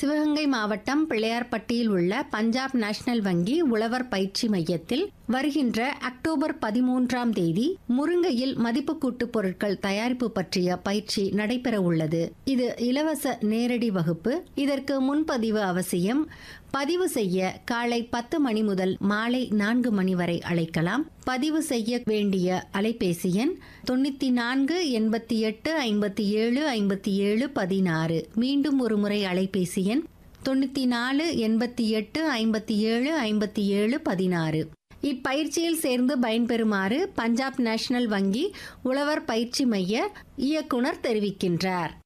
சிவகங்கை மாவட்டம் பிள்ளையார்பட்டியில் உள்ள பஞ்சாப் நேஷனல் வங்கி உழவர் பயிற்சி மையத்தில் வருகின்ற அக்டோபர் பதிமூன்றாம் தேதி முருங்கையில் மதிப்பு கூட்டு பொருட்கள் தயாரிப்பு பற்றிய பயிற்சி நடைபெற உள்ளது இது இலவச நேரடி வகுப்பு இதற்கு முன்பதிவு அவசியம் பதிவு செய்ய காலை பத்து மணி முதல் மாலை நான்கு மணி வரை அழைக்கலாம் பதிவு செய்ய வேண்டிய அலைபேசி எண் தொண்ணூத்தி நான்கு எண்பத்தி எட்டு ஐம்பத்தி ஏழு ஐம்பத்தி ஏழு பதினாறு மீண்டும் ஒரு முறை அலைபேசி எண் தொண்ணூத்தி நாலு எண்பத்தி எட்டு ஐம்பத்தி ஏழு ஐம்பத்தி ஏழு பதினாறு இப்பயிற்சியில் சேர்ந்து பயன்பெறுமாறு பஞ்சாப் நேஷனல் வங்கி உழவர் பயிற்சி மைய இயக்குனர் தெரிவிக்கின்றார்